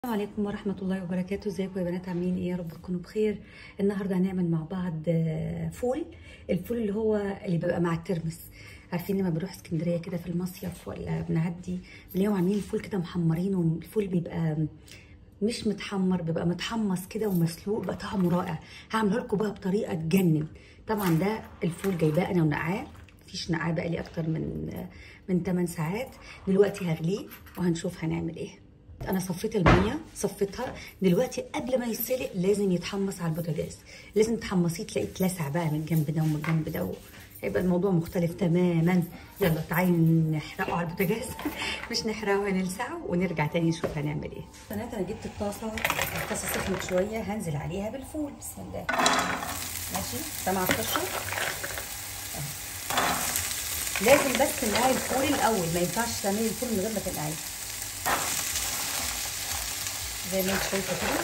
السلام عليكم ورحمة الله وبركاته ازيكم يا بنات عاملين ايه يا رب تكونوا بخير النهارده هنعمل مع بعض آه، فول الفول اللي هو اللي بيبقى مع الترمس عارفين لما بنروح اسكندرية كده في المصيف ولا بنعدي بنلاقيهم عاملين الفول كده محمرين والفول بيبقى مش متحمر بيبقى متحمص كده ومسلوق بقى طعمه رائع هعمله لكم بقى بطريقة تجنن طبعا ده الفول جايباه انا ونقعاه مفيش نقعاه بقى لي اكتر من آه، من 8 ساعات دلوقتي هغليه وهنشوف هنعمل ايه انا صفيت الميه صفيتها دلوقتي قبل ما يتسلق لازم يتحمص على البوتاجاز لازم تحمصيه تلاقيه اتلسع بقى من الجنب ده ومن الجنب ده هيبقى الموضوع مختلف تماما يلا تعالي نحرقه على البوتاجاز مش نحرقه هنلسعه ونرجع تاني نشوف هنعمل ايه بنات انا جبت الطاسه الطاسه سخنت شويه هنزل عليها بالفول بسم الله ماشي سامعه الطشه لازم بس تنقعي الفول الاول ما ينفعش تعملي الفول من غير ما تنقعيه زي ما انت شايفه كده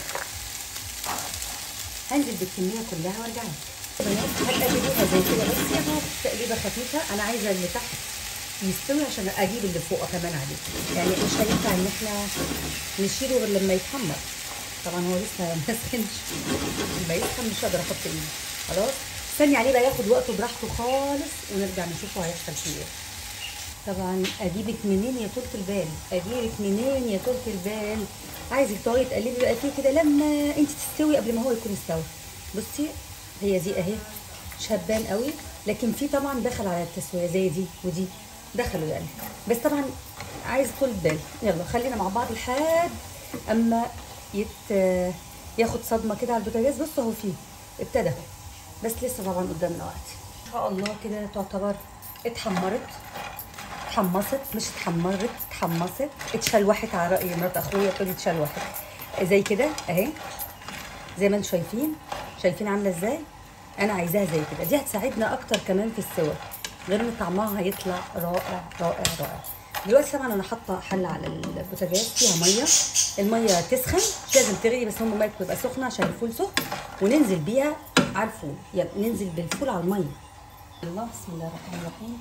هنزل بالكميه كلها وارجع لك هتقلبيها زي كده بس يا دوب تقليبه خفيفه انا عايزه اللي تحت يستوي عشان اجيب اللي فوق كمان عليه يعني مش هينفع ان احنا نشيله غير لما يتحمر طبعا هو لسه ما سخنش لما يسخن مش هقدر احط ايدي خلاص استني عليه بقى ياخد وقته براحته خالص ونرجع نشوفه هيحصل فيه ايه طبعا اجيبك منين يا طولة البال اجيبك منين يا طولة البال عايزك تقعدي تقلبي بقى فيه كده لما انت تستوي قبل ما هو يكون استوى بصي هي دي اهي مش هتبان قوي لكن في طبعا دخل على التسويه زي دي ودي دخلوا يعني بس طبعا عايز طول بال يلا خلينا مع بعض لحد اما يت ياخد صدمه كده على البوتاجاز بصوا اهو فيه ابتدى بس لسه طبعا قدامنا وقت ان شاء الله كده تعتبر اتحمرت اتحمصت مش اتحمرت اتحمصت اتشلوحت على راي مرات اخويا تقول اتشلوحت زي كده اهي زي ما انتم شايفين شايفين عامله ازاي انا عايزاها زي كده دي هتساعدنا اكتر كمان في السوا غير ان طعمها هيطلع رائع رائع رائع دلوقتي طبعا انا حاطه حله على البوتاجاز فيها ميه الميه تسخن مش لازم تغلي بس هم الميه بتبقى سخنه عشان الفول سخن وننزل بيها على الفول يلا ننزل بالفول على الميه الله بسم الله الرحمن الرحيم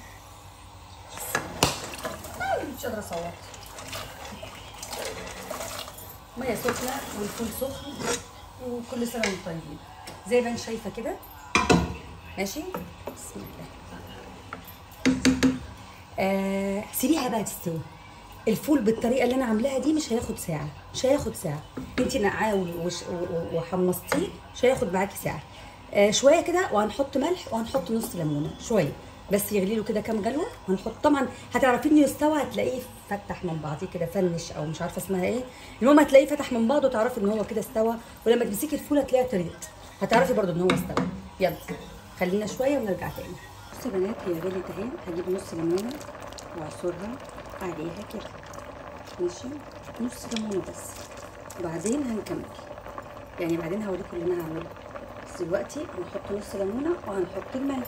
مش قادره اصوت ميه سخنه والفول سخن وكل سنه وانتم طيبين زي ما انت شايفه كده ماشي بسم الله آه سيبيها بقى تستوي الفول بالطريقه اللي انا عاملاها دي مش هياخد ساعه مش هياخد ساعه انت نقعاه وحمصتيه مش هياخد معاكي ساعه آه شويه كده وهنحط ملح وهنحط نص ليمونه شويه بس يغلي له كده كام غلوه هنحط طبعا هتعرفي انه يستوى هتلاقيه فتح من بعضيه كده فنش او مش عارفه اسمها ايه المهم هتلاقيه فتح من بعضه وتعرفي ان هو كده استوى ولما تمسكي الفول هتلاقيها طريت هتعرفي برده ان هو استوى يلا خلينا شويه ونرجع تاني بصوا يا بنات هي غليت اهي هجيب نص ليمونه واعصرها عليها كده ماشي نص ليمونه بس وبعدين هنكمل يعني بعدين هوريكم اللي انا هعمله بس دلوقتي هنحط نص ليمونه وهنحط الملح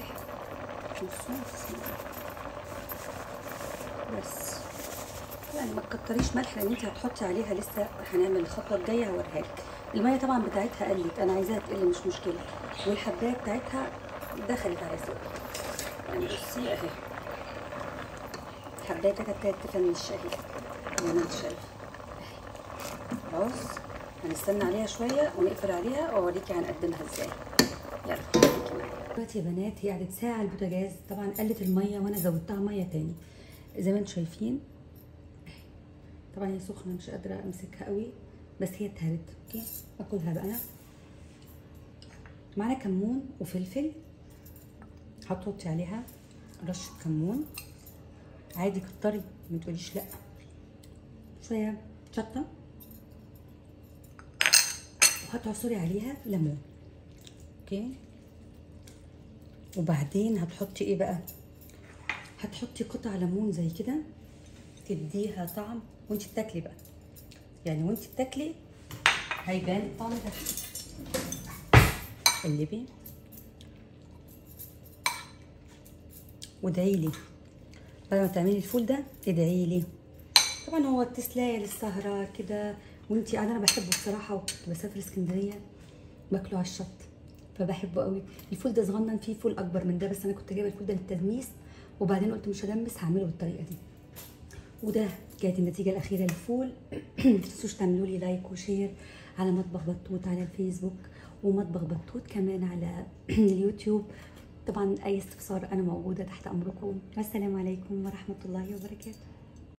بس يعني ما تكتريش ملح لان انت هتحطي عليها لسه هنعمل الخطوه الجايه هوريها لك الميه طبعا بتاعتها قلت انا عايزاها تقل مش مشكله والحبايه بتاعتها دخلت على سوا يعني بصي اهي الحبايه بتاعتها ابتدت تفنش اهي زي ما انت شايفه خلاص هنستنى عليها شويه ونقفل عليها واوريكي هنقدمها ازاي يلا خليكي معايا دلوقتي يا بنات هي قعدت ساعه على البوتاجاز طبعا قلت الميه وانا زودتها ميه تاني زي ما انتم شايفين طبعا هي سخنه مش قادره امسكها قوي بس هي اتهرت اوكي اكلها بقى انا معانا كمون وفلفل هتحطي عليها رشه كمون عادي كتري ما تقوليش لا شويه شطه وهتعصري عليها ليمون اوكي وبعدين هتحطي ايه بقى هتحطي قطع ليمون زي كده تديها طعم وانت بتاكلي بقى يعني وانت بتاكلي هيبان الطعم ده قلبي وادعي لي بعد ما تعملي الفول ده ادعي لي طبعا هو تسلايه للسهره كده وانت قاعده انا بحبه بصراحه وكنت بسافر اسكندريه باكله على الشط فبحبه قوي الفول ده صغنن فيه فول اكبر من ده بس انا كنت جايبه الفول ده للتدميس وبعدين قلت مش هدمس هعمله بالطريقه دي وده كانت النتيجه الاخيره للفول ما تنسوش تعملوا لي لايك وشير على مطبخ بطوط على الفيسبوك ومطبخ بطوط كمان على اليوتيوب طبعا اي استفسار انا موجوده تحت امركم والسلام عليكم ورحمه الله وبركاته